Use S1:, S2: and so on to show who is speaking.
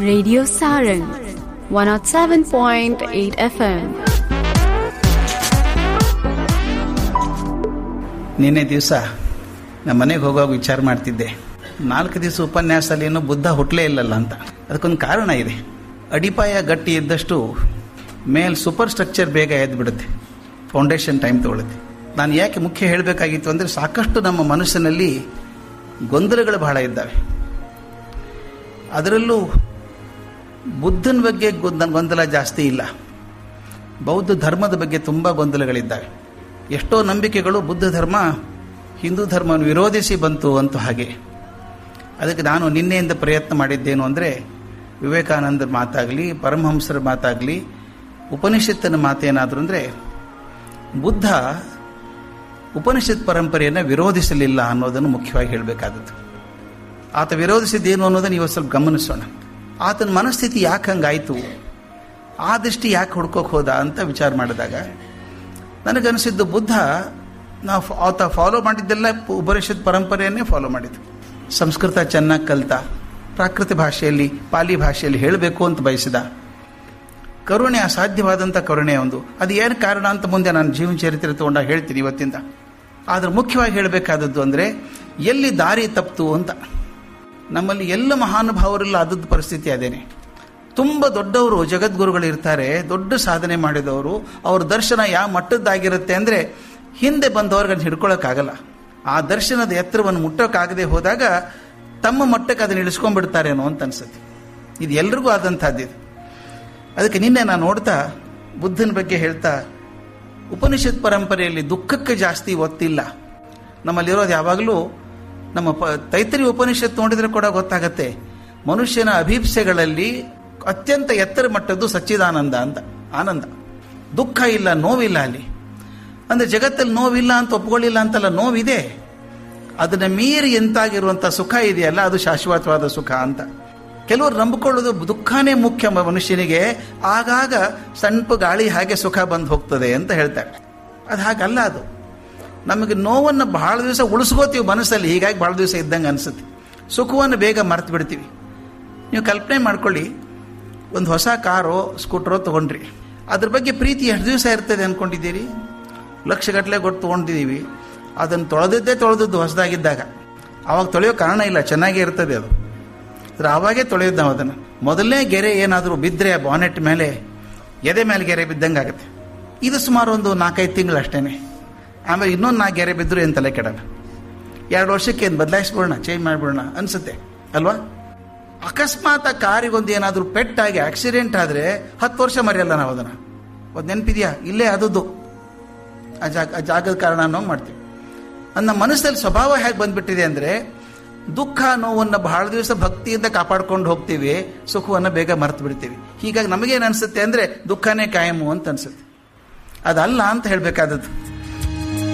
S1: Radio Sarang 107.8 FM.
S2: ನಿನ್ನೆ ದಿವಸ ನಮ್ಮ ಮನೆಗೆ ಹೋಗುವಾಗ ವಿಚಾರ ಮಾಡ್ತಿದ್ದೆ ನಾಲ್ಕು ದಿವಸ ಉಪನ್ಯಾಸದಲ್ಲಿ ಏನೋ ಬುದ್ಧ ಹುಟ್ಟಲೇ ಇಲ್ಲಲ್ಲ ಅಂತ ಅದಕ್ಕೊಂದು ಕಾರಣ ಇದೆ ಅಡಿಪಾಯ ಗಟ್ಟಿ ಇದ್ದಷ್ಟು ಮೇಲ್ ಸೂಪರ್ ಸ್ಟ್ರಕ್ಚರ್ ಬೇಗ ಎದ್ದು ಬಿಡುತ್ತೆ ಫೌಂಡೇಶನ್ ಟೈಮ್ ತಗೊಳುತ್ತೆ ನಾನು ಯಾಕೆ ಮುಖ್ಯ ಹೇಳಬೇಕಾಗಿತ್ತು ಅಂದರೆ ಸಾಕಷ್ಟು ನಮ್ಮ ಮನಸ್ಸಿನಲ್ಲಿ ಗೊಂದಲಗಳು ಬಹಳ ಇದ್ದಾವೆ ಅದರಲ್ಲೂ ಬುದ್ಧನ ಬಗ್ಗೆ ಗೊಂದ- ಗೊಂದಲ ಜಾಸ್ತಿ ಇಲ್ಲ ಬೌದ್ಧ ಧರ್ಮದ ಬಗ್ಗೆ ತುಂಬ ಗೊಂದಲಗಳಿದ್ದಾವೆ ಎಷ್ಟೋ ನಂಬಿಕೆಗಳು ಬುದ್ಧ ಧರ್ಮ ಹಿಂದೂ ಧರ್ಮವನ್ನು ವಿರೋಧಿಸಿ ಬಂತು ಅಂತ ಹಾಗೆ ಅದಕ್ಕೆ ನಾನು ನಿನ್ನೆಯಿಂದ ಪ್ರಯತ್ನ ಮಾಡಿದ್ದೇನು ಅಂದರೆ ವಿವೇಕಾನಂದರ ಮಾತಾಗಲಿ ಪರಮಹಂಸರ ಮಾತಾಗಲಿ ಉಪನಿಷತ್ತಿನ ಮಾತೇನಾದರೂ ಅಂದರೆ ಬುದ್ಧ ಉಪನಿಷತ್ ಪರಂಪರೆಯನ್ನು ವಿರೋಧಿಸಲಿಲ್ಲ ಅನ್ನೋದನ್ನು ಮುಖ್ಯವಾಗಿ ಹೇಳಬೇಕಾದದ್ದು ಆತ ವಿರೋಧಿಸಿದ್ದೇನು ಅನ್ನೋದನ್ನು ಇವತ್ತು ಸ್ವಲ್ಪ ಗಮನಿಸೋಣ ಆತನ ಮನಸ್ಥಿತಿ ಯಾಕೆ ಹಂಗಾಯಿತು ಆ ದೃಷ್ಟಿ ಯಾಕೆ ಹುಡ್ಕೋಕೆ ಹೋದ ಅಂತ ವಿಚಾರ ಮಾಡಿದಾಗ ನನಗನಿಸಿದ್ದು ಬುದ್ಧ ನಾವು ಫ- ಆತ ಫಾಲೋ ಮಾಡಿದ್ದೆಲ್ಲ ಪ- ಉಪನಿಷತ್ ಪರಂಪರೆಯನ್ನೇ ಫಾಲೋ ಮಾಡಿದ್ದು ಸಂಸ್ಕೃತ ಚೆನ್ನಾಗಿ ಕಲಿತ ಪ್ರಾಕೃತ ಭಾಷೆಯಲ್ಲಿ ಪಾಲಿ ಭಾಷೆಯಲ್ಲಿ ಹೇಳಬೇಕು ಅಂತ ಬಯಸಿದ ಕರುಣೆ ಅಸಾಧ್ಯವಾದಂಥ ಕರುಣೆ ಒಂದು ಅದು ಏನು ಕಾರಣ ಅಂತ ಮುಂದೆ ನಾನು ಜೀವನ ಚರಿತ್ರೆ ತಗೊಂಡಾಗ ಹೇಳ್ತೀನಿ ಇವತ್ತಿಂದ ಆದರೆ ಮುಖ್ಯವಾಗಿ ಹೇಳಬೇಕಾದದ್ದು ಅಂದರೆ ಎಲ್ಲಿ ದಾರಿ ತಪ್ಪಿತು ಅಂತ ನಮ್ಮಲ್ಲಿ ಎಲ್ಲ ಮಹಾನುಭಾವರೆಲ್ಲ ಆದದ್ದು ಪರಿಸ್ಥಿತಿ ಅದೇನೆ ತುಂಬ ದೊಡ್ಡವರು ಜಗದ್ಗುರುಗಳು ಇರ್ತಾರೆ ದೊಡ್ಡ ಸಾಧನೆ ಮಾಡಿದವರು ಅವ್ರ ದರ್ಶನ ಯಾವ ಮಟ್ಟದ್ದಾಗಿರುತ್ತೆ ಅಂದರೆ ಹಿಂದೆ ಬಂದವ್ರಿಗೆ ಅದನ್ನ ಹಿಡ್ಕೊಳ್ಳೋಕ್ಕಾಗಲ್ಲ ಆ ದರ್ಶನದ ಎತ್ತರವನ್ನು ಮುಟ್ಟೋಕ್ಕಾಗದೆ ಹೋದಾಗ ತಮ್ಮ ಮಟ್ಟಕ್ಕೆ ಅದನ್ನು ಇಳಿಸ್ಕೊಂಡ್ಬಿಡ್ತಾರೇನೋ ಅಂತ ಅನ್ಸುತ್ತೆ ಇದು ಎಲ್ರಿಗೂ ಆದಂಥದ್ದು ಇದು ಅದಕ್ಕೆ ನಿನ್ನೆ ನಾನು ನೋಡ್ತಾ ಬುದ್ಧನ ಬಗ್ಗೆ ಹೇಳ್ತಾ ಉಪನಿಷತ್ ಪರಂಪರೆಯಲ್ಲಿ ದುಃಖಕ್ಕೆ ಜಾಸ್ತಿ ಒತ್ತಿಲ್ಲ ನಮ್ಮಲ್ಲಿರೋದು ಯಾವಾಗಲೂ ನಮ್ಮ ಪ ತೈತರಿ ಉಪನಿಷತ್ ನೋಡಿದರೆ ಕೂಡ ಗೊತ್ತಾಗತ್ತೆ ಮನುಷ್ಯನ ಅಭೀಪ್ಸೆಗಳಲ್ಲಿ ಅತ್ಯಂತ ಎತ್ತರ ಮಟ್ಟದ್ದು ಸಚ್ಚಿದಾನಂದ ಅಂತ ಆನಂದ ದುಃಖ ಇಲ್ಲ ನೋವಿಲ್ಲ ಅಲ್ಲಿ ಅಂದರೆ ಜಗತ್ತಲ್ಲಿ ನೋವಿಲ್ಲ ಅಂತ ಒಪ್ಕೊಳ್ಳಿಲ್ಲ ಅಂತಲ್ಲ ನೋವಿದೆ ಅದನ್ನ ಮೀರಿ ಎಂತಾಗಿರುವಂಥ ಸುಖ ಇದೆಯಲ್ಲ ಅದು ಶಾಶ್ವತವಾದ ಸುಖ ಅಂತ ಕೆಲವರು ನಂಬಿಕೊಳ್ಳೋದು ದುಃಖನೇ ಮುಖ್ಯ ಮ- ಮನುಷ್ಯನಿಗೆ ಆಗಾಗ ಸಣ್ಣ ಗಾಳಿ ಹಾಗೆ ಸುಖ ಬಂದು ಹೋಗ್ತದೆ ಅಂತ ಹೇಳ್ತಾರೆ ಅದು ಹಾಗಲ್ಲ ಅದು ನಮಗೆ ನೋವನ್ನು ಬಹಳ ದಿವಸ ಉಳಿಸ್ಕೋತೀವಿ ಮನಸ್ಸಲ್ಲಿ ಹೀಗಾಗಿ ಬಹಳ ದಿವಸ ಇದ್ದಂಗೆ ಅನಿಸುತ್ತೆ ಸುಖವನ್ನು ಬೇಗ ಮರ್ತು ಬಿಡ್ತೀವಿ ನೀವು ಕಲ್ಪನೆ ಮಾಡ್ಕೊಳ್ಳಿ ಒಂದು ಹೊಸ ಕಾರೋ ಸ್ಕೂಟ್ರೋ ತೊಗೊಂಡ್ರಿ ಅದ್ರ ಬಗ್ಗೆ ಪ್ರೀತಿ ಎಷ್ಟು ದಿವಸ ಇರ್ತದೆ ಅಂದ್ಕೊಂಡಿದ್ದೀರಿ ಲಕ್ಷಗಟ್ಟಲೆ ಕೊಟ್ಟು ತೊಗೊಂಡಿದ್ದೀವಿ ಅದನ್ನು ತೊಳೆದಿದ್ದೇ ತೊಳೆದದ್ದು ಹೊಸದಾಗಿದ್ದಾಗ ಅವಾಗ ತೊಳೆಯೋ ಕಾರಣ ಇಲ್ಲ ಚೆನ್ನಾಗೇ ಇರ್ತದೆ ಅದು ಆದ್ರೆ ಆವಾಗೇ ತೊಳೆಯೋದು ನಾವು ಅದನ್ನು ಮೊದಲನೇ ಗೆರೆ ಏನಾದರೂ ಬಿದ್ದರೆ ಬಾನೆಟ್ ಮೇಲೆ ಎದೆ ಮೇಲೆ ಗೆರೆ ಬಿದ್ದಂಗೆ ಆಗುತ್ತೆ ಇದು ಸುಮಾರು ಒಂದು ನಾಲ್ಕೈದು ತಿಂಗಳು ಅಷ್ಟೇ ಆಮೇಲೆ ಇನ್ನೊಂದು ನಾಲ್ಕು ಗೆರೆ ಬಿದ್ದರೂ ಏನು ತಲೆ ಕೆಡಲ್ಲ ಎರಡು ವರ್ಷಕ್ಕೆ ಏನು ಬದಲಾಯಿಸ್ಬಿಡೋಣ ಚೇಂಜ್ ಮಾಡಿಬಿಡೋಣ ಅನಿಸುತ್ತೆ ಅಲ್ವಾ ಅಕಸ್ಮಾತ್ ಆ ಕಾರಿಗೊಂದು ಏನಾದರೂ ಪೆಟ್ಟಾಗಿ ಆಕ್ಸಿಡೆಂಟ್ ಆದರೆ ಹತ್ತು ವರ್ಷ ಮರೆಯಲ್ಲ ನಾವು ಅದನ್ನು ಒಂದು ನೆನಪಿದೆಯಾ ಇಲ್ಲೇ ಅದದ್ದು ಆ ಜಾಗ ಆ ಜಾಗದ ಕಾರಣ ಅನ್ನೋ ಮಾಡ್ತೀವಿ ನನ್ನ ಮನಸ್ಸಲ್ಲಿ ಸ್ವಭಾವ ಹೇಗೆ ಬಂದ್ಬಿಟ್ಟಿದೆ ಅಂದರೆ ದುಃಖ ನೋವನ್ನು ಬಹಳ ದಿವಸ ಭಕ್ತಿಯಿಂದ ಕಾಪಾಡ್ಕೊಂಡು ಹೋಗ್ತೀವಿ ಸುಖವನ್ನು ಬೇಗ ಮರೆತು ಬಿಡ್ತೀವಿ ಹೀಗಾಗಿ ನಮಗೇನು ಅನಿಸುತ್ತೆ ಅಂದರೆ ದುಃಖನೇ ಕಾಯಮು ಅಂತ ಅನಿಸುತ್ತೆ ಅದಲ್ಲ ಅಂತ ಹೇಳಬೇಕಾದದ್ದು